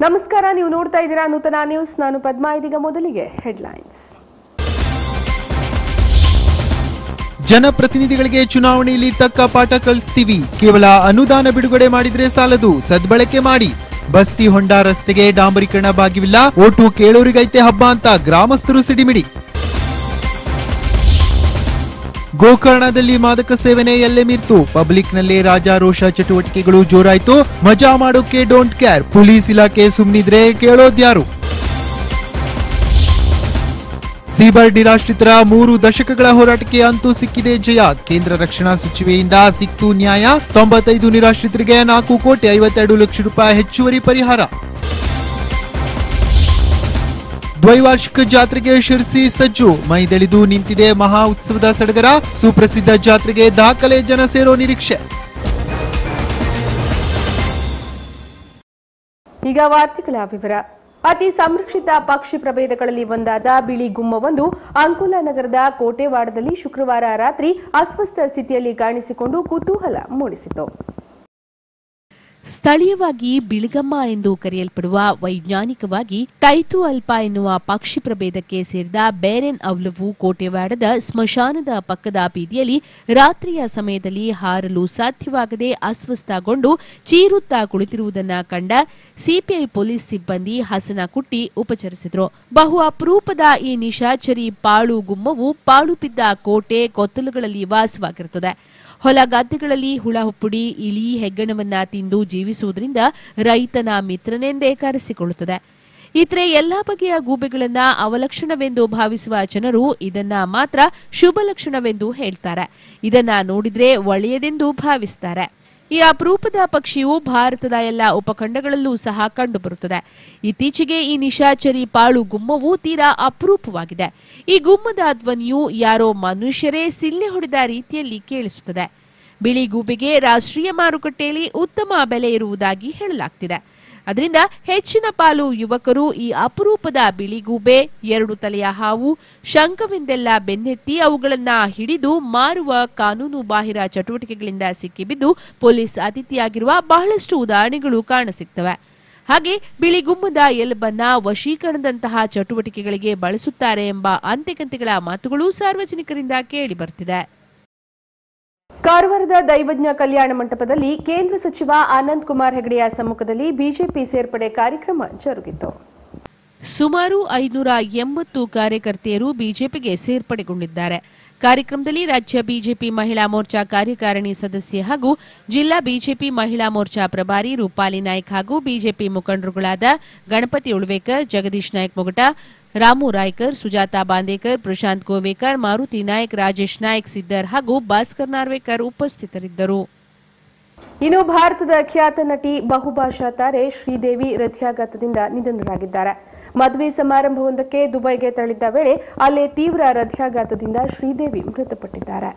ನಮಸ್ಕಾರ ನೀವು ನೋಡ್ತಾ ಇದ್ದೀರಾ ನೂತನ ನ್ಯೂಸ್ ನಾನು ಪದ್ಮಾ ಇದೀಗ ಮೊದಲಿಗೆ ಹೆಡ್ಲೈನ್ಸ್ ಜನಪ್ರತಿನಿಧಿಗಳಿಗೆ ಚುನಾವಣೆಯಲ್ಲಿ ತಕ್ಕ ಪಾಠ ಕಲಿಸ್ತೀವಿ ಕೇವಲ ಅನುದಾನ ಬಿಡುಗಡೆ ಮಾಡಿದ್ರೆ ಸಾಲದು ಸದ್ಬಳಕೆ ಮಾಡಿ ಬಸ್ತಿ ಹೊಂಡ ರಸ್ತೆಗೆ ಡಾಂಬರೀಕರಣ ಭಾಗ್ಯವಿಲ್ಲ ಓಟು ಕೇಳೋರಿಗೈತೆ ಹಬ್ಬ ಅಂತ ಗ್ರಾಮಸ್ಥರು ಸಿಡಿಮಿಡಿ ಗೋಕರ್ಣದಲ್ಲಿ ಮಾದಕ ಸೇವನೆ ಎಲ್ಲೆ ಮೀರ್ತು ಪಬ್ಲಿಕ್ನಲ್ಲೇ ರಾಜಾರೋಷ ಚಟುವಟಿಕೆಗಳು ಜೋರಾಯ್ತು ಮಜಾ ಮಾಡೋಕೆ ಡೋಂಟ್ ಕೇರ್ ಪೊಲೀಸ್ ಇಲಾಖೆ ಸುಮ್ನಿದ್ರೆ ಕೇಳೋದ್ಯಾರು ಸೀಬರ್ ನಿರಾಶ್ರಿತರ ಮೂರು ದಶಕಗಳ ಹೋರಾಟಕ್ಕೆ ಅಂತೂ ಸಿಕ್ಕಿದೆ ಜಯ ಕೇಂದ್ರ ರಕ್ಷಣಾ ಸಚಿವೆಯಿಂದ ಸಿಕ್ತು ನ್ಯಾಯ ತೊಂಬತ್ತೈದು ನಿರಾಶ್ರಿತರಿಗೆ ನಾಲ್ಕು ಕೋಟಿ ಐವತ್ತೆರಡು ಲಕ್ಷ ರೂಪಾಯಿ ಹೆಚ್ಚುವರಿ ಪರಿಹಾರ ದ್ವೈವಾರ್ಷಿಕ ಜಾತ್ರೆಗೆ ಶಿರ್ಸಿ ಸಜ್ಜು ಮೈದೆಳೆದು ನಿಂತಿದೆ ಮಹಾ ಉತ್ಸವದ ಸಡಗರ ಸುಪ್ರಸಿದ್ಧ ಜಾತ್ರೆಗೆ ದಾಖಲೆ ಜನ ಸೇರೋ ನಿರೀಕ್ಷೆ ಈಗ ವಾರ್ತೆಗಳ ವಿವರ ಅತಿ ಸಂರಕ್ಷಿತ ಪಕ್ಷಿ ಪ್ರಭೇದಗಳಲ್ಲಿ ಒಂದಾದ ಬಿಳಿ ಗುಮ್ಮವೊಂದು ಅಂಕೋಲಾ ನಗರದ ಕೋಟೆವಾಡದಲ್ಲಿ ಶುಕ್ರವಾರ ರಾತ್ರಿ ಅಸ್ವಸ್ಥ ಸ್ಥಿತಿಯಲ್ಲಿ ಕಾಣಿಸಿಕೊಂಡು ಕುತೂಹಲ ಮೂಡಿಸಿತು ಸ್ಥಳೀಯವಾಗಿ ಬಿಳಿಗಮ್ಮ ಎಂದು ಕರೆಯಲ್ಪಡುವ ವೈಜ್ಞಾನಿಕವಾಗಿ ಟೈತು ಅಲ್ಪ ಎನ್ನುವ ಪಕ್ಷಿ ಪ್ರಭೇದಕ್ಕೆ ಸೇರಿದ ಬೇರೆನ್ ಅವಲವು ಕೋಟೆವಾಡದ ಸ್ಮಶಾನದ ಪಕ್ಕದ ಬೀದಿಯಲ್ಲಿ ರಾತ್ರಿಯ ಸಮಯದಲ್ಲಿ ಹಾರಲು ಸಾಧ್ಯವಾಗದೆ ಅಸ್ವಸ್ಥಗೊಂಡು ಚೀರುತ್ತಾ ಕುಳಿತಿರುವುದನ್ನ ಕಂಡ ಸಿಪಿಐ ಪೊಲೀಸ್ ಸಿಬ್ಬಂದಿ ಹಸನ ಕುಟ್ಟಿ ಉಪಚರಿಸಿದ್ರು ಬಹು ಅಪರೂಪದ ಈ ನಿಶಾಚರಿ ಪಾಳು ಗುಮ್ಮವು ಪಾಳು ಬಿದ್ದ ಕೋಟೆ ಕೊತ್ತಲುಗಳಲ್ಲಿ ವಾಸವಾಗಿರುತ್ತದೆ ಹೊಲ ಗದ್ದೆಗಳಲ್ಲಿ ಹುಳ ಹುಪ್ಪುಡಿ ಇಲಿ ಹೆಗ್ಗಣವನ್ನ ತಿಂದು ಜೀವಿಸುವುದರಿಂದ ರೈತನ ಮಿತ್ರನೆಂದೇ ಕರೆಸಿಕೊಳ್ಳುತ್ತದೆ ಇತರೆ ಎಲ್ಲಾ ಬಗೆಯ ಗೂಬೆಗಳನ್ನ ಅವಲಕ್ಷಣವೆಂದು ಭಾವಿಸುವ ಜನರು ಇದನ್ನ ಮಾತ್ರ ಶುಭ ಲಕ್ಷಣವೆಂದು ಹೇಳ್ತಾರೆ ಇದನ್ನ ನೋಡಿದ್ರೆ ಒಳ್ಳೆಯದೆಂದು ಭಾವಿಸ್ತಾರೆ ಈ ಅಪರೂಪದ ಪಕ್ಷಿಯು ಭಾರತದ ಎಲ್ಲ ಉಪಖಂಡಗಳಲ್ಲೂ ಸಹ ಕಂಡುಬರುತ್ತದೆ ಇತ್ತೀಚೆಗೆ ಈ ನಿಶಾಚರಿ ಪಾಳು ಗುಮ್ಮವು ತೀರಾ ಅಪರೂಪವಾಗಿದೆ ಈ ಗುಮ್ಮದ ಧ್ವನಿಯು ಯಾರೋ ಮನುಷ್ಯರೇ ಸಿಳ್ಳೆ ಹೊಡೆದ ರೀತಿಯಲ್ಲಿ ಕೇಳಿಸುತ್ತದೆ ಬಿಳಿ ಗೂಬೆಗೆ ರಾಷ್ಟ್ರೀಯ ಮಾರುಕಟ್ಟೆಯಲ್ಲಿ ಉತ್ತಮ ಬೆಲೆ ಇರುವುದಾಗಿ ಹೇಳಲಾಗ್ತಿದೆ ಅದರಿಂದ ಹೆಚ್ಚಿನ ಪಾಲು ಯುವಕರು ಈ ಅಪರೂಪದ ಬಿಳಿಗೂಬೆ ಎರಡು ತಲೆಯ ಹಾವು ಶಂಕವೆಂದೆಲ್ಲ ಬೆನ್ನೆತ್ತಿ ಅವುಗಳನ್ನ ಹಿಡಿದು ಮಾರುವ ಕಾನೂನು ಬಾಹಿರ ಚಟುವಟಿಕೆಗಳಿಂದ ಸಿಕ್ಕಿಬಿದ್ದು ಪೊಲೀಸ್ ಅತಿಥಿಯಾಗಿರುವ ಬಹಳಷ್ಟು ಉದಾಹರಣೆಗಳು ಕಾಣಸಿಗ್ತವೆ ಹಾಗೆ ಬಿಳಿಗುಮ್ಮದ ಎಲುಬನ್ನ ವಶೀಕರಣದಂತಹ ಚಟುವಟಿಕೆಗಳಿಗೆ ಬಳಸುತ್ತಾರೆ ಎಂಬ ಅಂತೆಕಂತೆಗಳ ಮಾತುಗಳು ಸಾರ್ವಜನಿಕರಿಂದ ಕೇಳಿ ಬರ್ತಿದೆ ಕಾರವಾರದ ದೈವಜ್ಞ ಕಲ್ಯಾಣ ಮಂಟಪದಲ್ಲಿ ಕೇಂದ್ರ ಸಚಿವ ಆನಂದ್ ಕುಮಾರ್ ಹೆಗಡೆಯ ಸಮ್ಮುಖದಲ್ಲಿ ಬಿಜೆಪಿ ಸೇರ್ಪಡೆ ಕಾರ್ಯಕ್ರಮ ಜರುಗಿತು ಸುಮಾರು ಐನೂರ ಎಂಬತ್ತು ಕಾರ್ಯಕರ್ತೆಯರು ಬಿಜೆಪಿಗೆ ಸೇರ್ಪಡೆಗೊಂಡಿದ್ದಾರೆ ಕಾರ್ಯಕ್ರಮದಲ್ಲಿ ರಾಜ್ಯ ಬಿಜೆಪಿ ಮಹಿಳಾ ಮೋರ್ಚಾ ಕಾರ್ಯಕಾರಿಣಿ ಸದಸ್ಯೆ ಹಾಗೂ ಜಿಲ್ಲಾ ಬಿಜೆಪಿ ಮಹಿಳಾ ಮೋರ್ಚಾ ಪ್ರಭಾರಿ ರೂಪಾಲಿ ನಾಯ್ಕ್ ಹಾಗೂ ಬಿಜೆಪಿ ಮುಖಂಡರುಗಳಾದ ಗಣಪತಿ ಉಳ್ವೇಕರ್ ಜಗದೀಶ್ ನಾಯ್ಕ್ ಮೊಗಟ ರಾಮು ರಾಯ್ಕರ್ ಸುಜಾತಾ ಬಾಂದೇಕರ್ ಪ್ರಶಾಂತ್ ಗೋವೇಕರ್ ಮಾರುತಿ ನಾಯ್ಕ್ ರಾಜೇಶ್ ನಾಯ್ಕ್ ಸಿದ್ದರ್ ಹಾಗೂ ಭಾಸ್ಕರ್ ನಾರ್ವೇಕರ್ ಉಪಸ್ಥಿತರಿದ್ದರು ಇನ್ನು ಭಾರತದ ಖ್ಯಾತ ನಟಿ ಬಹುಭಾಷಾ ತಾರೆ ಶ್ರೀದೇವಿ ಹೃದಯಾಘಾತದಿಂದ ನಿಧನರಾಗಿದ್ದಾರೆ ಮದುವೆ ಸಮಾರಂಭವೊಂದಕ್ಕೆ ದುಬೈಗೆ ತೆರಳಿದ್ದ ವೇಳೆ ಅಲ್ಲೇ ತೀವ್ರ ಹೃದಯಾಘಾತದಿಂದ ಶ್ರೀದೇವಿ ಮೃತಪಟ್ಟಿದ್ದಾರೆ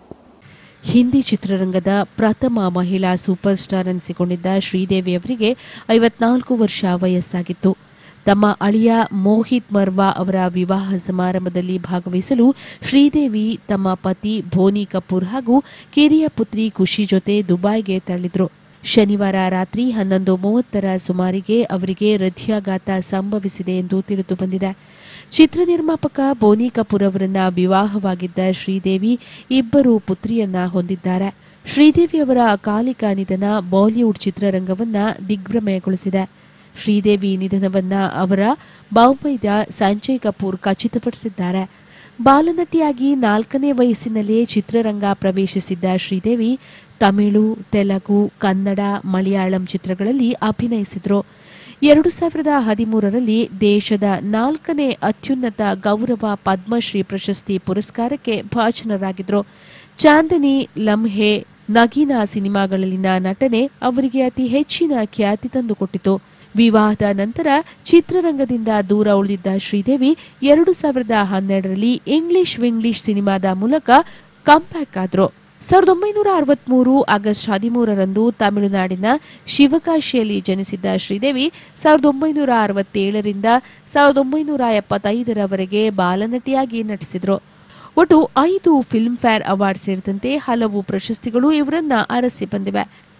ಹಿಂದಿ ಚಿತ್ರರಂಗದ ಪ್ರಥಮ ಮಹಿಳಾ ಸೂಪರ್ ಸ್ಟಾರ್ ಅನಿಸಿಕೊಂಡಿದ್ದ ಶ್ರೀದೇವಿ ಅವರಿಗೆ ಐವತ್ನಾಲ್ಕು ವರ್ಷ ವಯಸ್ಸಾಗಿತ್ತು ತಮ್ಮ ಅಳಿಯ ಮೋಹಿತ್ ಮರ್ವಾ ಅವರ ವಿವಾಹ ಸಮಾರಂಭದಲ್ಲಿ ಭಾಗವಹಿಸಲು ಶ್ರೀದೇವಿ ತಮ್ಮ ಪತಿ ಭೋನಿ ಕಪೂರ್ ಹಾಗೂ ಕಿರಿಯ ಪುತ್ರಿ ಖುಷಿ ಜೊತೆ ದುಬೈಗೆ ತೆರಳಿದ್ರು ಶನಿವಾರ ರಾತ್ರಿ ಹನ್ನೊಂದು ಮೂವತ್ತರ ಸುಮಾರಿಗೆ ಅವರಿಗೆ ಹೃದಯಾಘಾತ ಸಂಭವಿಸಿದೆ ಎಂದು ತಿಳಿದು ಬಂದಿದೆ ಚಿತ್ರ ನಿರ್ಮಾಪಕ ಬೋನಿ ಕಪೂರ್ ಅವರನ್ನ ವಿವಾಹವಾಗಿದ್ದ ಶ್ರೀದೇವಿ ಇಬ್ಬರು ಪುತ್ರಿಯನ್ನ ಹೊಂದಿದ್ದಾರೆ ಶ್ರೀದೇವಿ ಅವರ ಅಕಾಲಿಕ ನಿಧನ ಬಾಲಿವುಡ್ ಚಿತ್ರರಂಗವನ್ನ ದಿಗ್ಭ್ರಮೆಗೊಳಿಸಿದೆ ಶ್ರೀದೇವಿ ನಿಧನವನ್ನ ಅವರ ಬಾವೈದ ಸಂಜಯ್ ಕಪೂರ್ ಖಚಿತಪಡಿಸಿದ್ದಾರೆ ಬಾಲನಟಿಯಾಗಿ ನಾಲ್ಕನೇ ವಯಸ್ಸಿನಲ್ಲೇ ಚಿತ್ರರಂಗ ಪ್ರವೇಶಿಸಿದ್ದ ಶ್ರೀದೇವಿ ತಮಿಳು ತೆಲುಗು ಕನ್ನಡ ಮಲಯಾಳಂ ಚಿತ್ರಗಳಲ್ಲಿ ಅಭಿನಯಿಸಿದ್ರು ಎರಡು ಸಾವಿರದ ಹದಿಮೂರರಲ್ಲಿ ದೇಶದ ನಾಲ್ಕನೇ ಅತ್ಯುನ್ನತ ಗೌರವ ಪದ್ಮಶ್ರೀ ಪ್ರಶಸ್ತಿ ಪುರಸ್ಕಾರಕ್ಕೆ ಭಾಜನರಾಗಿದ್ರು ಚಾಂದನಿ ಲಮ್ಹೆ ನಗೀನಾ ಸಿನಿಮಾಗಳಲ್ಲಿನ ನಟನೆ ಅವರಿಗೆ ಅತಿ ಹೆಚ್ಚಿನ ಖ್ಯಾತಿ ತಂದುಕೊಟ್ಟಿತು ವಿವಾಹದ ನಂತರ ಚಿತ್ರರಂಗದಿಂದ ದೂರ ಉಳಿದಿದ್ದ ಶ್ರೀದೇವಿ ಎರಡು ಸಾವಿರದ ಹನ್ನೆರಡರಲ್ಲಿ ಇಂಗ್ಲಿಷ್ ವಿಂಗ್ಲಿಷ್ ಸಿನಿಮಾದ ಮೂಲಕ ಕಂಬ್ಯಾಕ್ ಆದ್ರು ಸಾವಿರದ ಒಂಬೈನೂರ ಅರವತ್ಮೂರು ಆಗಸ್ಟ್ ಹದಿಮೂರರಂದು ತಮಿಳುನಾಡಿನ ಶಿವಕಾಶಿಯಲ್ಲಿ ಜನಿಸಿದ್ದ ಶ್ರೀದೇವಿ ಸಾವಿರದ ಒಂಬೈನೂರ ಅರವತ್ತೇಳರಿಂದ ಸಾವಿರದ ಒಂಬೈನೂರ ಎಪ್ಪತ್ತೈದರವರೆಗೆ ಬಾಲನಟಿಯಾಗಿ ನಟಿಸಿದ್ರು ಒಟ್ಟು ಐದು ಫಿಲ್ಮ್ ಫೇರ್ ಅವಾರ್ಡ್ ಸೇರಿದಂತೆ ಹಲವು ಪ್ರಶಸ್ತಿಗಳು ಇವರನ್ನ ಅರಸಿ ಬಂದಿವೆ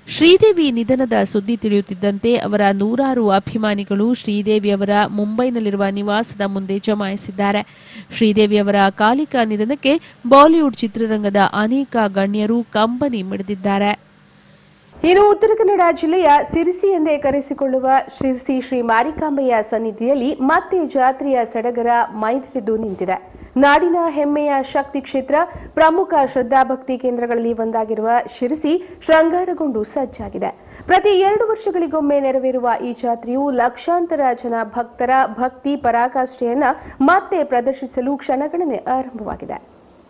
ಶ್ರೀದೇವಿ ನಿಧನದ ಸುದ್ದಿ ತಿಳಿಯುತ್ತಿದ್ದಂತೆ ಅವರ ನೂರಾರು ಅಭಿಮಾನಿಗಳು ಶ್ರೀದೇವಿ ಅವರ ಮುಂಬೈನಲ್ಲಿರುವ ನಿವಾಸದ ಮುಂದೆ ಜಮಾಯಿಸಿದ್ದಾರೆ ಶ್ರೀದೇವಿ ಅವರ ಅಕಾಲಿಕ ನಿಧನಕ್ಕೆ ಬಾಲಿವುಡ್ ಚಿತ್ರರಂಗದ ಅನೇಕ ಗಣ್ಯರು ಕಂಬನಿ ಮಿಡಿದಿದ್ದಾರೆ ಇನ್ನು ಉತ್ತರ ಕನ್ನಡ ಜಿಲ್ಲೆಯ ಸಿರಿಸಿ ಎಂದೇ ಕರೆಸಿಕೊಳ್ಳುವ ಶಿರಸಿ ಶ್ರೀ ಮಾರಿಕಾಂಬೆಯ ಸನ್ನಿಧಿಯಲ್ಲಿ ಮತ್ತೆ ಜಾತ್ರೆಯ ಸಡಗರ ಮೈದರಿದ್ದು ನಿಂತಿದೆ ನಾಡಿನ ಹೆಮ್ಮೆಯ ಶಕ್ತಿ ಕ್ಷೇತ್ರ ಪ್ರಮುಖ ಶ್ರದ್ಧಾಭಕ್ತಿ ಕೇಂದ್ರಗಳಲ್ಲಿ ಒಂದಾಗಿರುವ ಶಿರಸಿ ಶೃಂಗಾರಗೊಂಡು ಸಜ್ಜಾಗಿದೆ ಪ್ರತಿ ಎರಡು ವರ್ಷಗಳಿಗೊಮ್ಮೆ ನೆರವೇರುವ ಈ ಜಾತ್ರೆಯು ಲಕ್ಷಾಂತರ ಜನ ಭಕ್ತರ ಭಕ್ತಿ ಪರಾಕಾಷ್ಠೆಯನ್ನ ಮತ್ತೆ ಪ್ರದರ್ಶಿಸಲು ಕ್ಷಣಗಣನೆ ಆರಂಭವಾಗಿದೆ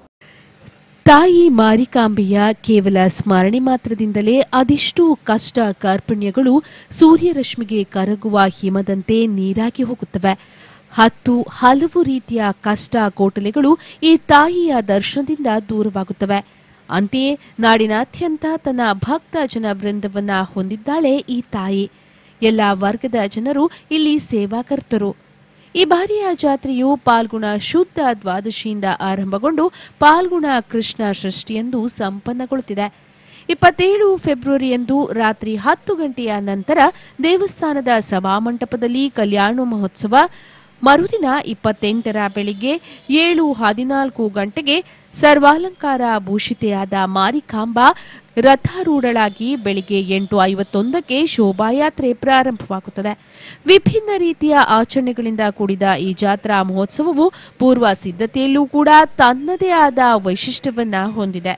ತಾಯಿ ಮಾರಿಕಾಂಬೆಯ ಕೇವಲ ಸ್ಮರಣೆ ಮಾತ್ರದಿಂದಲೇ ಅದೆಷ್ಟೋ ಕಷ್ಟ ಕಾರ್ಪಣ್ಯಗಳು ಸೂರ್ಯರಶ್ಮಿಗೆ ಕರಗುವ ಹಿಮದಂತೆ ನೀರಾಗಿ ಹೋಗುತ್ತವೆ ಹತ್ತು ಹಲವು ರೀತಿಯ ಕಷ್ಟ ಕೋಟಲೆಗಳು ಈ ತಾಯಿಯ ದರ್ಶನದಿಂದ ದೂರವಾಗುತ್ತವೆ ಅಂತೆಯೇ ನಾಡಿನಾದ್ಯಂತ ತನ್ನ ಭಕ್ತ ಜನ ವೃಂದವನ್ನ ಹೊಂದಿದ್ದಾಳೆ ಈ ತಾಯಿ ಎಲ್ಲ ವರ್ಗದ ಜನರು ಇಲ್ಲಿ ಸೇವಾಕರ್ತರು ಈ ಬಾರಿಯ ಜಾತ್ರೆಯು ಪಾಲ್ಗುಣ ಶುದ್ಧ ದ್ವಾದಶಿಯಿಂದ ಆರಂಭಗೊಂಡು ಪಾಲ್ಗುಣ ಕೃಷ್ಣ ಷಷ್ಠಿಯಂದು ಸಂಪನ್ನಗೊಳ್ಳುತ್ತಿದೆ ಇಪ್ಪತ್ತೇಳು ಫೆಬ್ರವರಿಯಂದು ರಾತ್ರಿ ಹತ್ತು ಗಂಟೆಯ ನಂತರ ದೇವಸ್ಥಾನದ ಸಭಾಮಂಟಪದಲ್ಲಿ ಕಲ್ಯಾಣ ಮಹೋತ್ಸವ ಮರುದಿನ ಇಪ್ಪತ್ತೆಂಟರ ಬೆಳಿಗ್ಗೆ ಏಳು ಹದಿನಾಲ್ಕು ಗಂಟೆಗೆ ಸರ್ವಾಲಂಕಾರ ಭೂಷಿತೆಯಾದ ಮಾರಿಕಾಂಬಾ ರಥಾರೂಢಳಾಗಿ ಬೆಳಿಗ್ಗೆ ಎಂಟು ಐವತ್ತೊಂದಕ್ಕೆ ಶೋಭಾಯಾತ್ರೆ ಪ್ರಾರಂಭವಾಗುತ್ತದೆ ವಿಭಿನ್ನ ರೀತಿಯ ಆಚರಣೆಗಳಿಂದ ಕೂಡಿದ ಈ ಜಾತ್ರಾ ಮಹೋತ್ಸವವು ಪೂರ್ವ ಸಿದ್ಧತೆಯಲ್ಲೂ ಕೂಡ ತನ್ನದೇ ಆದ ವೈಶಿಷ್ಟ್ಯವನ್ನ ಹೊಂದಿದೆ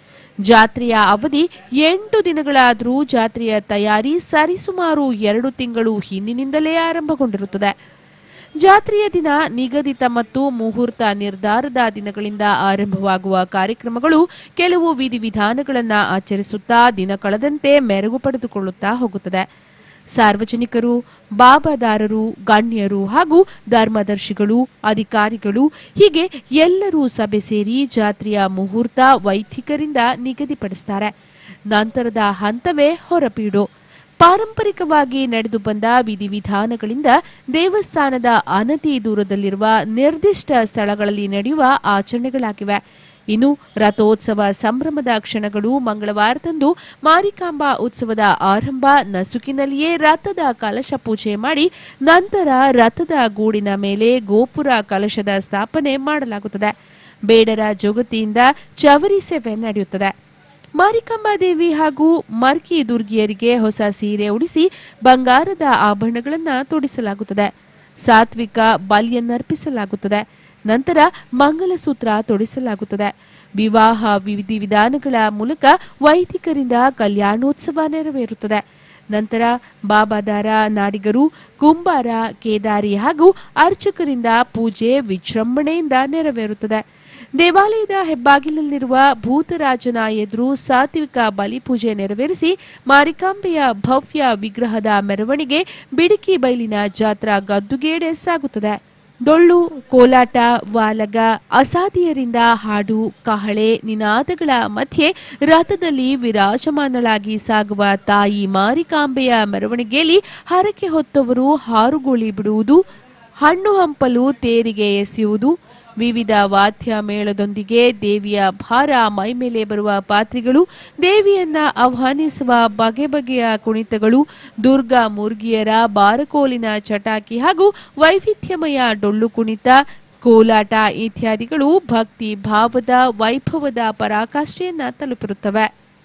ಜಾತ್ರೆಯ ಅವಧಿ ಎಂಟು ದಿನಗಳಾದರೂ ಜಾತ್ರೆಯ ತಯಾರಿ ಸರಿಸುಮಾರು ಎರಡು ತಿಂಗಳು ಹಿಂದಿನಿಂದಲೇ ಆರಂಭಗೊಂಡಿರುತ್ತದೆ ಜಾತ್ರೆಯ ದಿನ ನಿಗದಿತ ಮತ್ತು ಮುಹೂರ್ತ ನಿರ್ಧಾರದ ದಿನಗಳಿಂದ ಆರಂಭವಾಗುವ ಕಾರ್ಯಕ್ರಮಗಳು ಕೆಲವು ವಿಧಿವಿಧಾನಗಳನ್ನು ಆಚರಿಸುತ್ತಾ ದಿನ ಕಳೆದಂತೆ ಮೆರುಗು ಪಡೆದುಕೊಳ್ಳುತ್ತಾ ಹೋಗುತ್ತದೆ ಸಾರ್ವಜನಿಕರು ಬಾಬಾದಾರರು ಗಣ್ಯರು ಹಾಗೂ ಧರ್ಮದರ್ಶಿಗಳು ಅಧಿಕಾರಿಗಳು ಹೀಗೆ ಎಲ್ಲರೂ ಸಭೆ ಸೇರಿ ಜಾತ್ರೆಯ ಮುಹೂರ್ತ ವೈದಿಕರಿಂದ ನಿಗದಿಪಡಿಸುತ್ತಾರೆ ನಂತರದ ಹಂತವೇ ಹೊರಬೀಡು ಪಾರಂಪರಿಕವಾಗಿ ನಡೆದು ಬಂದ ವಿಧಿವಿಧಾನಗಳಿಂದ ದೇವಸ್ಥಾನದ ಅನತಿ ದೂರದಲ್ಲಿರುವ ನಿರ್ದಿಷ್ಟ ಸ್ಥಳಗಳಲ್ಲಿ ನಡೆಯುವ ಆಚರಣೆಗಳಾಗಿವೆ ಇನ್ನು ರಥೋತ್ಸವ ಸಂಭ್ರಮದ ಕ್ಷಣಗಳು ಮಂಗಳವಾರದಂದು ಮಾರಿಕಾಂಬಾ ಉತ್ಸವದ ಆರಂಭ ನಸುಕಿನಲ್ಲಿಯೇ ರಥದ ಕಲಶ ಪೂಜೆ ಮಾಡಿ ನಂತರ ರಥದ ಗೂಡಿನ ಮೇಲೆ ಗೋಪುರ ಕಲಶದ ಸ್ಥಾಪನೆ ಮಾಡಲಾಗುತ್ತದೆ ಬೇಡರ ಜೋಗತಿಯಿಂದ ಚವರಿ ಸೇವೆ ನಡೆಯುತ್ತದೆ ಮಾರಿಕಾಂಬಾ ದೇವಿ ಹಾಗೂ ಮರ್ಕಿ ದುರ್ಗಿಯರಿಗೆ ಹೊಸ ಸೀರೆ ಉಡಿಸಿ ಬಂಗಾರದ ಆಭರಣಗಳನ್ನು ತೊಡಿಸಲಾಗುತ್ತದೆ ಸಾತ್ವಿಕ ಬಲಿಯನ್ನರ್ಪಿಸಲಾಗುತ್ತದೆ ನಂತರ ಮಂಗಲಸೂತ್ರ ತೊಡಿಸಲಾಗುತ್ತದೆ ವಿವಾಹ ವಿಧಿವಿಧಾನಗಳ ಮೂಲಕ ವೈದಿಕರಿಂದ ಕಲ್ಯಾಣೋತ್ಸವ ನೆರವೇರುತ್ತದೆ ನಂತರ ಬಾಬಾದಾರ ನಾಡಿಗರು ಕುಂಬಾರ ಕೇದಾರಿ ಹಾಗೂ ಅರ್ಚಕರಿಂದ ಪೂಜೆ ವಿಜೃಂಭಣೆಯಿಂದ ನೆರವೇರುತ್ತದೆ ದೇವಾಲಯದ ಹೆಬ್ಬಾಗಿಲಲ್ಲಿರುವ ಭೂತರಾಜನ ಎದುರು ಸಾತ್ವಿಕ ಬಲಿಪೂಜೆ ನೆರವೇರಿಸಿ ಮಾರಿಕಾಂಬೆಯ ಭವ್ಯ ವಿಗ್ರಹದ ಮೆರವಣಿಗೆ ಬಿಡಿಕಿ ಬೈಲಿನ ಜಾತ್ರಾ ಗದ್ದುಗೇಡೆ ಸಾಗುತ್ತದೆ ಡೊಳ್ಳು ಕೋಲಾಟ ವಾಲಗ ಅಸಾದಿಯರಿಂದ ಹಾಡು ಕಹಳೆ ನಿನಾದಗಳ ಮಧ್ಯೆ ರಥದಲ್ಲಿ ವಿರಾಜಮಾನಳಾಗಿ ಸಾಗುವ ತಾಯಿ ಮಾರಿಕಾಂಬೆಯ ಮೆರವಣಿಗೆಯಲ್ಲಿ ಹರಕೆ ಹೊತ್ತವರು ಹಾರುಗೋಳಿ ಬಿಡುವುದು ಹಣ್ಣು ಹಂಪಲು ತೇರಿಗೆ ಎಸೆಯುವುದು ವಿವಿಧ ವಾದ್ಯ ಮೇಳದೊಂದಿಗೆ ದೇವಿಯ ಭಾರ ಮೈಮೇಲೆ ಬರುವ ಪಾತ್ರಿಗಳು ದೇವಿಯನ್ನ ಆಹ್ವಾನಿಸುವ ಬಗೆ ಬಗೆಯ ಕುಣಿತಗಳು ದುರ್ಗಾ ಮುರ್ಗಿಯರ ಬಾರಕೋಲಿನ ಚಟಾಕಿ ಹಾಗೂ ವೈವಿಧ್ಯಮಯ ಡೊಳ್ಳು ಕುಣಿತ ಕೋಲಾಟ ಇತ್ಯಾದಿಗಳು ಭಕ್ತಿ ಭಾವದ ವೈಭವದ ಪರಾಕಾಷ್ಠೆಯನ್ನ ತಲುಪಿರುತ್ತವೆ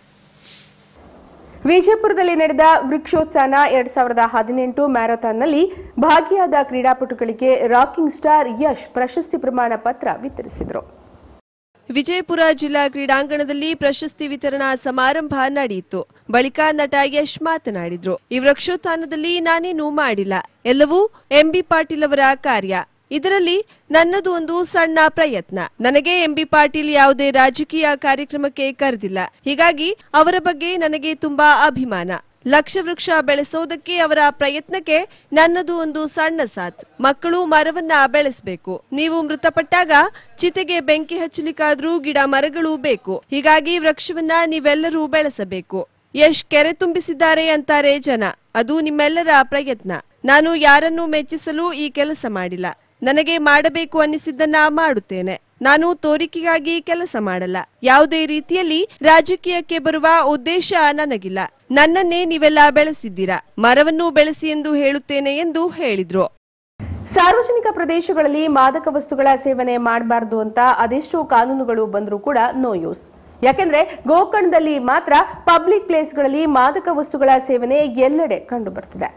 ವಿಜಯಪುರದಲ್ಲಿ ನಡೆದ ವೃಕ್ಷೋತ್ಸವ ಎರಡ್ ಸಾವಿರದ ಹದಿನೆಂಟು ಮ್ಯಾರಥಾನ್ನಲ್ಲಿ ಭಾಗಿಯಾದ ಕ್ರೀಡಾಪಟುಗಳಿಗೆ ರಾಕಿಂಗ್ ಸ್ಟಾರ್ ಯಶ್ ಪ್ರಶಸ್ತಿ ಪ್ರಮಾಣ ಪತ್ರ ವಿತರಿಸಿದರು ವಿಜಯಪುರ ಜಿಲ್ಲಾ ಕ್ರೀಡಾಂಗಣದಲ್ಲಿ ಪ್ರಶಸ್ತಿ ವಿತರಣಾ ಸಮಾರಂಭ ನಡೆಯಿತು ಬಳಿಕ ನಟ ಯಶ್ ಮಾತನಾಡಿದ್ರು ಈ ವೃಕ್ಷೋತ್ಥಾನದಲ್ಲಿ ನಾನೇನು ಮಾಡಿಲ್ಲ ಎಲ್ಲವೂ ಎಂಬಿ ಪಾಟೀಲ್ ಅವರ ಕಾರ್ಯ ಇದರಲ್ಲಿ ನನ್ನದು ಒಂದು ಸಣ್ಣ ಪ್ರಯತ್ನ ನನಗೆ ಎಂಬಿ ಪಾಟೀಲ್ ಯಾವುದೇ ರಾಜಕೀಯ ಕಾರ್ಯಕ್ರಮಕ್ಕೆ ಕರೆದಿಲ್ಲ ಹೀಗಾಗಿ ಅವರ ಬಗ್ಗೆ ನನಗೆ ತುಂಬಾ ಅಭಿಮಾನ ಲಕ್ಷ ವೃಕ್ಷ ಬೆಳೆಸೋದಕ್ಕೆ ಅವರ ಪ್ರಯತ್ನಕ್ಕೆ ನನ್ನದು ಒಂದು ಸಣ್ಣ ಸಾಥ್ ಮಕ್ಕಳು ಮರವನ್ನ ಬೆಳೆಸಬೇಕು ನೀವು ಮೃತಪಟ್ಟಾಗ ಚಿತೆಗೆ ಬೆಂಕಿ ಹಚ್ಚಲಿಕ್ಕಾದ್ರೂ ಗಿಡ ಮರಗಳು ಬೇಕು ಹೀಗಾಗಿ ವೃಕ್ಷವನ್ನ ನೀವೆಲ್ಲರೂ ಬೆಳೆಸಬೇಕು ಯಶ್ ಕೆರೆ ತುಂಬಿಸಿದ್ದಾರೆ ಅಂತಾರೆ ಜನ ಅದು ನಿಮ್ಮೆಲ್ಲರ ಪ್ರಯತ್ನ ನಾನು ಯಾರನ್ನೂ ಮೆಚ್ಚಿಸಲು ಈ ಕೆಲಸ ಮಾಡಿಲ್ಲ ನನಗೆ ಮಾಡಬೇಕು ಅನ್ನಿಸಿದ್ದನ್ನ ಮಾಡುತ್ತೇನೆ ನಾನು ತೋರಿಕೆಗಾಗಿ ಕೆಲಸ ಮಾಡಲ್ಲ ಯಾವುದೇ ರೀತಿಯಲ್ಲಿ ರಾಜಕೀಯಕ್ಕೆ ಬರುವ ಉದ್ದೇಶ ನನಗಿಲ್ಲ ನನ್ನನ್ನೇ ನೀವೆಲ್ಲ ಬೆಳೆಸಿದ್ದೀರಾ ಮರವನ್ನು ಬೆಳೆಸಿ ಎಂದು ಹೇಳುತ್ತೇನೆ ಎಂದು ಹೇಳಿದ್ರು ಸಾರ್ವಜನಿಕ ಪ್ರದೇಶಗಳಲ್ಲಿ ಮಾದಕ ವಸ್ತುಗಳ ಸೇವನೆ ಮಾಡಬಾರದು ಅಂತ ಅದೆಷ್ಟೋ ಕಾನೂನುಗಳು ಬಂದರೂ ಕೂಡ ನೋ ಯೂಸ್ ಯಾಕೆಂದ್ರೆ ಗೋಕರ್ಣದಲ್ಲಿ ಮಾತ್ರ ಪಬ್ಲಿಕ್ ಪ್ಲೇಸ್ಗಳಲ್ಲಿ ಮಾದಕ ವಸ್ತುಗಳ ಸೇವನೆ ಎಲ್ಲೆಡೆ ಕಂಡು ಬರ್ತಿದೆ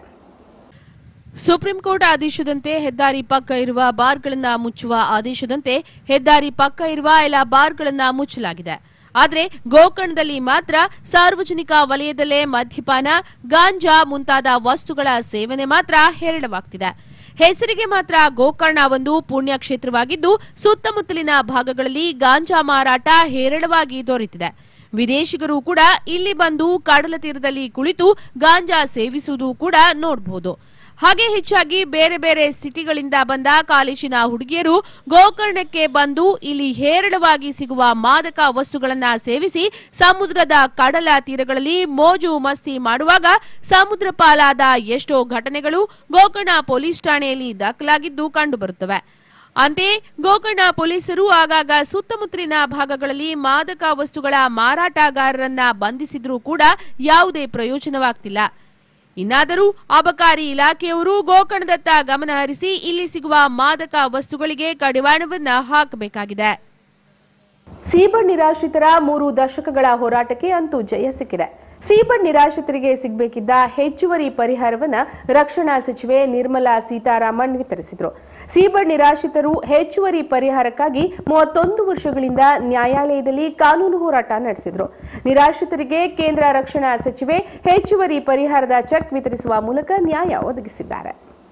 ಸುಪ್ರೀಂ ಕೋರ್ಟ್ ಆದೇಶದಂತೆ ಹೆದ್ದಾರಿ ಪಕ್ಕ ಇರುವ ಬಾರ್ಗಳನ್ನ ಮುಚ್ಚುವ ಆದೇಶದಂತೆ ಹೆದ್ದಾರಿ ಪಕ್ಕ ಇರುವ ಎಲ್ಲ ಬಾರ್ಗಳನ್ನ ಮುಚ್ಚಲಾಗಿದೆ ಆದರೆ ಗೋಕರ್ಣದಲ್ಲಿ ಮಾತ್ರ ಸಾರ್ವಜನಿಕ ವಲಯದಲ್ಲೇ ಮದ್ಯಪಾನ ಗಾಂಜಾ ಮುಂತಾದ ವಸ್ತುಗಳ ಸೇವನೆ ಮಾತ್ರ ಹೇರಳವಾಗ್ತಿದೆ ಹೆಸರಿಗೆ ಮಾತ್ರ ಗೋಕರ್ಣ ಒಂದು ಪುಣ್ಯ ಕ್ಷೇತ್ರವಾಗಿದ್ದು ಸುತ್ತಮುತ್ತಲಿನ ಭಾಗಗಳಲ್ಲಿ ಗಾಂಜಾ ಮಾರಾಟ ಹೇರಳವಾಗಿ ದೊರೆತಿದೆ ವಿದೇಶಿಗರು ಕೂಡ ಇಲ್ಲಿ ಬಂದು ಕಡಲ ತೀರದಲ್ಲಿ ಕುಳಿತು ಗಾಂಜಾ ಸೇವಿಸುವುದು ಕೂಡ ನೋಡಬಹುದು ಹಾಗೆ ಹೆಚ್ಚಾಗಿ ಬೇರೆ ಬೇರೆ ಸಿಟಿಗಳಿಂದ ಬಂದ ಕಾಲೇಜಿನ ಹುಡುಗಿಯರು ಗೋಕರ್ಣಕ್ಕೆ ಬಂದು ಇಲ್ಲಿ ಹೇರಳವಾಗಿ ಸಿಗುವ ಮಾದಕ ವಸ್ತುಗಳನ್ನ ಸೇವಿಸಿ ಸಮುದ್ರದ ಕಡಲ ತೀರಗಳಲ್ಲಿ ಮೋಜು ಮಸ್ತಿ ಮಾಡುವಾಗ ಸಮುದ್ರ ಪಾಲಾದ ಎಷ್ಟೋ ಘಟನೆಗಳು ಗೋಕರ್ಣ ಪೊಲೀಸ್ ಠಾಣೆಯಲ್ಲಿ ದಾಖಲಾಗಿದ್ದು ಕಂಡುಬರುತ್ತವೆ ಅಂತೆಯೇ ಗೋಕರ್ಣ ಪೊಲೀಸರು ಆಗಾಗ ಸುತ್ತಮುತ್ತಲಿನ ಭಾಗಗಳಲ್ಲಿ ಮಾದಕ ವಸ್ತುಗಳ ಮಾರಾಟಗಾರರನ್ನ ಬಂಧಿಸಿದ್ರೂ ಕೂಡ ಯಾವುದೇ ಪ್ರಯೋಜನವಾಗ್ತಿಲ್ಲ ಇನ್ನಾದರೂ ಅಬಕಾರಿ ಇಲಾಖೆಯವರು ಗೋಕರ್ಣದತ್ತ ಗಮನ ಹರಿಸಿ ಇಲ್ಲಿ ಸಿಗುವ ಮಾದಕ ವಸ್ತುಗಳಿಗೆ ಕಡಿವಾಣವನ್ನ ಹಾಕಬೇಕಾಗಿದೆ ಸೀಬಡ್ ನಿರಾಶ್ರಿತರ ಮೂರು ದಶಕಗಳ ಹೋರಾಟಕ್ಕೆ ಅಂತೂ ಜಯ ಸಿಕ್ಕಿದೆ ಸೀಬಡ್ ನಿರಾಶ್ರಿತರಿಗೆ ಸಿಗಬೇಕಿದ್ದ ಹೆಚ್ಚುವರಿ ಪರಿಹಾರವನ್ನ ರಕ್ಷಣಾ ಸಚಿವೆ ನಿರ್ಮಲಾ ಸೀತಾರಾಮನ್ ವಿತರಿಸಿದರು ಸೀಬಡ್ ನಿರಾಶ್ರಿತರು ಹೆಚ್ಚುವರಿ ಪರಿಹಾರಕ್ಕಾಗಿ ಮೂವತ್ತೊಂದು ವರ್ಷಗಳಿಂದ ನ್ಯಾಯಾಲಯದಲ್ಲಿ ಕಾನೂನು ಹೋರಾಟ ನಡೆಸಿದ್ರು ನಿರಾಶ್ರಿತರಿಗೆ ಕೇಂದ್ರ ರಕ್ಷಣಾ ಸಚಿವೆ ಹೆಚ್ಚುವರಿ ಪರಿಹಾರದ ಚೆಕ್ ವಿತರಿಸುವ ಮೂಲಕ ನ್ಯಾಯ ಒದಗಿಸಿದ್ದಾರೆ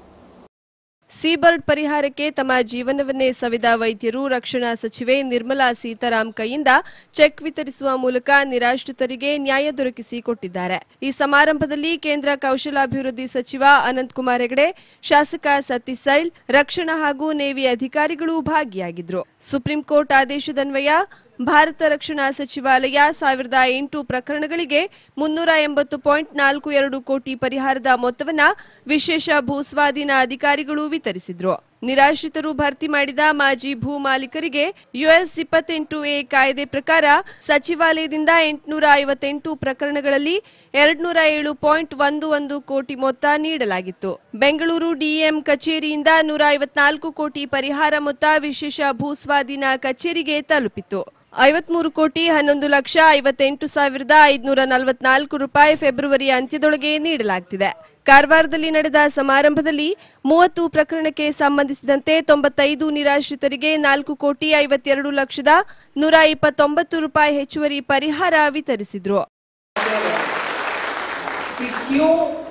ಸೀಬರ್ಡ್ ಪರಿಹಾರಕ್ಕೆ ತಮ್ಮ ಜೀವನವನ್ನೇ ಸವಿದ ವೈದ್ಯರು ರಕ್ಷಣಾ ಸಚಿವೆ ನಿರ್ಮಲಾ ಸೀತಾರಾಮ್ ಕೈಯಿಂದ ಚೆಕ್ ವಿತರಿಸುವ ಮೂಲಕ ನಿರಾಶ್ರಿತರಿಗೆ ನ್ಯಾಯ ದೊರಕಿಸಿ ಕೊಟ್ಟಿದ್ದಾರೆ ಈ ಸಮಾರಂಭದಲ್ಲಿ ಕೇಂದ್ರ ಕೌಶಲಾಭಿವೃದ್ಧಿ ಸಚಿವ ಅನಂತ್ ಕುಮಾರ್ ಹೆಗಡೆ ಶಾಸಕ ಸತೀಶ್ ಸೈಲ್ ರಕ್ಷಣಾ ಹಾಗೂ ನೇವಿ ಅಧಿಕಾರಿಗಳು ಭಾಗಿಯಾಗಿದ್ರು ಸುಪ್ರೀಂ ಕೋರ್ಟ್ ಆದೇಶದನ್ವಯ ಭಾರತ ರಕ್ಷಣಾ ಸಚಿವಾಲಯ ಸಾವಿರದ ಎಂಟು ಪ್ರಕರಣಗಳಿಗೆ ಮುನ್ನೂರ ಎಂಬತ್ತು ಪಾಯಿಂಟ್ ನಾಲ್ಕು ಎರಡು ಕೋಟಿ ಪರಿಹಾರದ ಮೊತ್ತವನ್ನ ವಿಶೇಷ ಭೂಸ್ವಾಧೀನ ಅಧಿಕಾರಿಗಳು ವಿತರಿಸಿದ್ರು ನಿರಾಶ್ರಿತರು ಭರ್ತಿ ಮಾಡಿದ ಮಾಜಿ ಭೂ ಮಾಲೀಕರಿಗೆ ಯುಎಸ್ ಇಪ್ಪತ್ತೆಂಟು ಎ ಕಾಯ್ದೆ ಪ್ರಕಾರ ಸಚಿವಾಲಯದಿಂದ ಎಂಟುನೂರ ಐವತ್ತೆಂಟು ಪ್ರಕರಣಗಳಲ್ಲಿ ಎರಡ್ನೂರ ಏಳು ಪಾಯಿಂಟ್ ಒಂದು ಒಂದು ಕೋಟಿ ಮೊತ್ತ ನೀಡಲಾಗಿತ್ತು ಬೆಂಗಳೂರು ಡಿಎಂ ಕಚೇರಿಯಿಂದ ನೂರ ಐವತ್ನಾಲ್ಕು ಕೋಟಿ ಪರಿಹಾರ ಮೊತ್ತ ವಿಶೇಷ ಭೂಸ್ವಾಧೀನ ಕಚೇರಿಗೆ ತಲುಪಿತು ಐವತ್ಮೂರು ಕೋಟಿ ಹನ್ನೊಂದು ಲಕ್ಷ ಐವತ್ತೆಂಟು ಸಾವಿರದ ಐದುನೂರ ನಲವತ್ನಾಲ್ಕು ರೂಪಾಯಿ ಫೆಬ್ರವರಿ ಅಂತ್ಯದೊಳಗೆ ನೀಡಲಾಗ್ತಿದೆ ಕಾರವಾರದಲ್ಲಿ ನಡೆದ ಸಮಾರಂಭದಲ್ಲಿ ಮೂವತ್ತು ಪ್ರಕರಣಕ್ಕೆ ಸಂಬಂಧಿಸಿದಂತೆ ತೊಂಬತ್ತೈದು ನಿರಾಶ್ರಿತರಿಗೆ ನಾಲ್ಕು ಕೋಟಿ ಐವತ್ತೆರಡು ಲಕ್ಷದ ನೂರ ಇಪ್ಪತ್ತೊಂಬತ್ತು ರೂಪಾಯಿ ಹೆಚ್ಚುವರಿ ಪರಿಹಾರ ವಿತರಿಸಿದ್ರು कि क्यों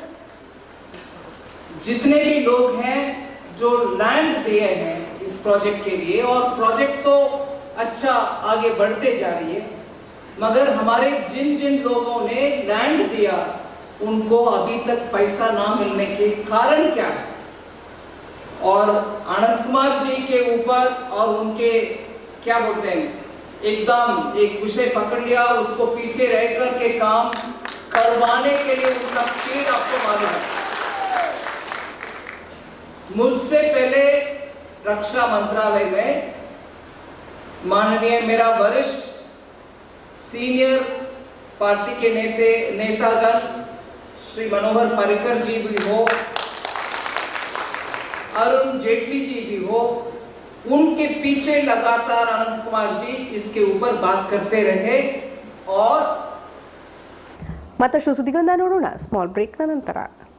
जितने भी लोग हैं जो लैंड दिए हैं इस प्रोजेक्ट के लिए और प्रोजेक्ट तो अच्छा आगे बढ़ते जा रही है मगर हमारे जिन जिन लोगों ने लैंड दिया उनको अभी तक पैसा ना मिलने के कारण क्या है और आनंद कुमार जी के ऊपर और उनके क्या बोलते हैं एकदम एक विषय पकड़ लिया उसको पीछे रह कर के काम करवाने के लिए उनका स्पीड आपको मालूम है मुझसे पहले रक्षा मंत्रालय में माननीय मेरा वरिष्ठ सीनियर पार्टी के नेते नेतागण श्री मनोहर पर्रिकर जी भी हो अरुण जेटली जी भी हो उनके पीछे लगातार अनंत कुमार जी इसके ऊपर बात करते रहे और ಮತ್ತಷ್ಟು ಸುದ್ದಿಗಳನ್ನ ನೋಡೋಣ ಸ್ಮಾಲ್ ಬ್ರೇಕ್ನ ನಂತರ